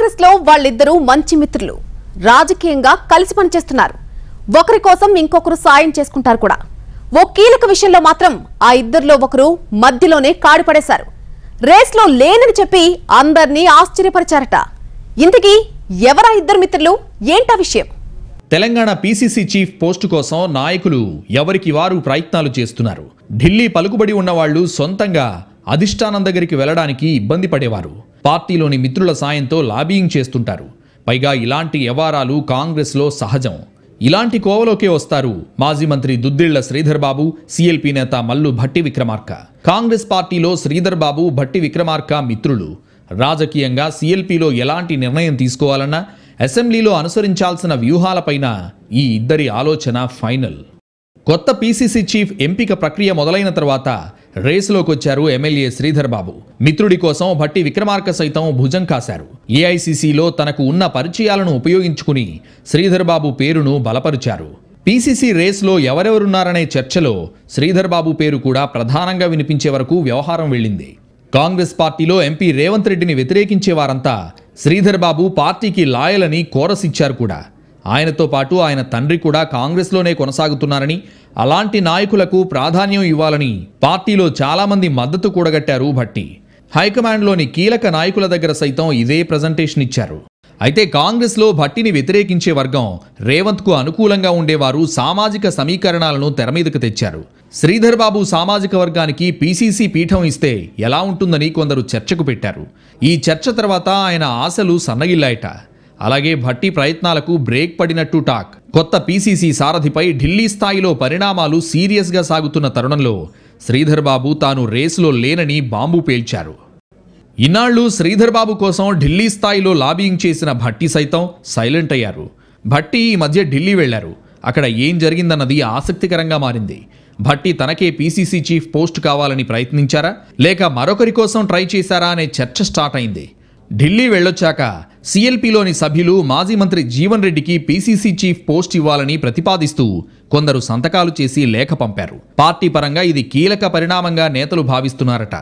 కాంగ్రెస్ లో వాళ్ళిద్దరూ మంచి మిత్రులు రాజకీయంగా కలిసి పనిచేస్తున్నారు ఒకరి కోసం ఇంకొకరు సాయం చేసుకుంటారు కూడా ఓ కీలక విషయంలో మాత్రం ఆ ఇద్దరిలో ఒకరు మధ్యలోనే కాడిపడేశారు రేస్లో లేనని చెప్పి అందర్నీ ఆశ్చర్యపరిచారట ఇంతకీ ఎవరా ఇద్దరు మిత్రులు ఏంటా విషయం తెలంగాణ పీసీసీ చీఫ్ పోస్టు కోసం నాయకులు ఎవరికి వారు ప్రయత్నాలు చేస్తున్నారు ఢిల్లీ పలుకుబడి ఉన్నవాళ్లు సొంతంగా అధిష్టానం దగ్గరికి వెళ్ళడానికి ఇబ్బంది పడేవారు పార్టీలోని మిత్రుల సాయంతో లాబియింగ్ చేస్తుంటారు పైగా ఇలాంటి వ్యవహారాలు కాంగ్రెస్లో సహజం ఇలాంటి కోవలోకే వస్తారు మాజీ మంత్రి దుద్దిళ్ల శ్రీధర్ బాబు సీఎల్పీ నేత మల్లు భట్టి విక్రమార్క కాంగ్రెస్ పార్టీలో శ్రీధర్ బాబు భట్టి విక్రమార్క మిత్రులు రాజకీయంగా సీఎల్పీలో ఎలాంటి నిర్ణయం తీసుకోవాలన్నా అసెంబ్లీలో అనుసరించాల్సిన వ్యూహాలపైన ఈ ఇద్దరి ఆలోచన ఫైనల్ కొత్త పీసీసీ చీఫ్ ఎంపిక ప్రక్రియ మొదలైన తర్వాత రేసులోకొచ్చారు ఎమ్మెల్యే శ్రీధర్ బాబు మిత్రుడి కోసం భట్టి విక్రమార్క సైతం భుజం కాశారు ఏఐసీసీలో తనకు ఉన్న పరిచయాలను ఉపయోగించుకుని శ్రీధర్ బాబు పేరును బలపరిచారు పీసీసీ రేస్లో ఎవరెవరున్నారనే చర్చలో శ్రీధర్ బాబు పేరు కూడా ప్రధానంగా వినిపించే వరకు వ్యవహారం వెళ్ళింది కాంగ్రెస్ పార్టీలో ఎంపీ రేవంత్ రెడ్డిని వ్యతిరేకించే వారంతా శ్రీధర్ బాబు పార్టీకి లాయలని కోరసిచ్చారు కూడా ఆయనతో పాటు ఆయన తండ్రి కూడా కాంగ్రెస్లోనే కొనసాగుతున్నారని అలాంటి నాయకులకు ప్రాధాన్యం ఇవ్వాలని పార్టీలో చాలామంది మద్దతు కూడగట్టారు భట్టి హైకమాండ్లోని కీలక నాయకుల దగ్గర సైతం ఇదే ప్రజెంటేషన్ ఇచ్చారు అయితే కాంగ్రెస్లో భట్టిని వ్యతిరేకించే వర్గం రేవంత్కు అనుకూలంగా ఉండేవారు సామాజిక సమీకరణాలను తెరమీదకు తెచ్చారు శ్రీధర్ బాబు సామాజిక వర్గానికి పీసీసీ పీఠం ఇస్తే ఎలా ఉంటుందని కొందరు చర్చకు పెట్టారు ఈ చర్చ తర్వాత ఆయన ఆశలు సన్నగిల్లాయట అలాగే భట్టి ప్రయత్నాలకు బ్రేక్ పడినట్టు టాక్ కొత్త పీసీసీ సారథిపై ఢిల్లీ స్థాయిలో పరిణామాలు సీరియస్గా సాగుతున్న తరుణంలో శ్రీధర్ బాబు తాను రేసులో లేనని బాంబు పేల్చారు ఇన్నాళ్లు శ్రీధర్ బాబు కోసం ఢిల్లీ స్థాయిలో లాబియింగ్ చేసిన భట్టి సైతం సైలెంట్ అయ్యారు భట్టి ఈ మధ్య ఢిల్లీ వెళ్లారు అక్కడ ఏం జరిగిందన్నది ఆసక్తికరంగా మారింది భట్టి తనకే పీసీసీ చీఫ్ పోస్ట్ కావాలని ప్రయత్నించారా లేక మరొకరి కోసం ట్రై చేశారా అనే చర్చ స్టార్ట్ అయింది ఢిల్లీ వెళ్ళొచ్చాక సీఎల్పీలోని సభ్యులు మాజీ మంత్రి జీవన్ రెడ్డికి పీసీసీ చీఫ్ పోస్ట్ ఇవ్వాలని ప్రతిపాదిస్తూ కొందరు సంతకాలు చేసి లేఖ పంపారు పార్టీ పరంగా ఇది కీలక పరిణామంగా నేతలు భావిస్తున్నారట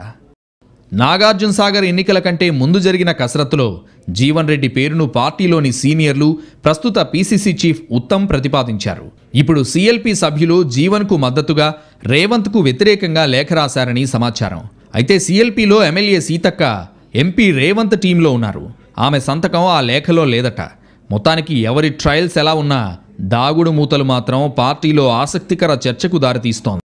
నాగార్జున సాగర్ ఎన్నికల కంటే ముందు జరిగిన కసరత్తులో జీవన్ రెడ్డి పేరును పార్టీలోని సీనియర్లు ప్రస్తుత పీసీసీ చీఫ్ ఉత్తమ్ ప్రతిపాదించారు ఇప్పుడు సీఎల్పీ సభ్యులు జీవన్కు మద్దతుగా రేవంత్కు వ్యతిరేకంగా లేఖ రాశారని సమాచారం అయితే సీఎల్పీలో ఎమ్మెల్యే సీతక్క ఎంపీ రేవంత్ టీంలో ఉన్నారు ఆమె సంతకం ఆ లేఖలో లేదట మొత్తానికి ఎవరి ట్రయల్స్ ఎలా ఉన్నా దాగుడు మూతలు మాత్రం పార్టీలో ఆసక్తికర చర్చకు దారితీస్తోంది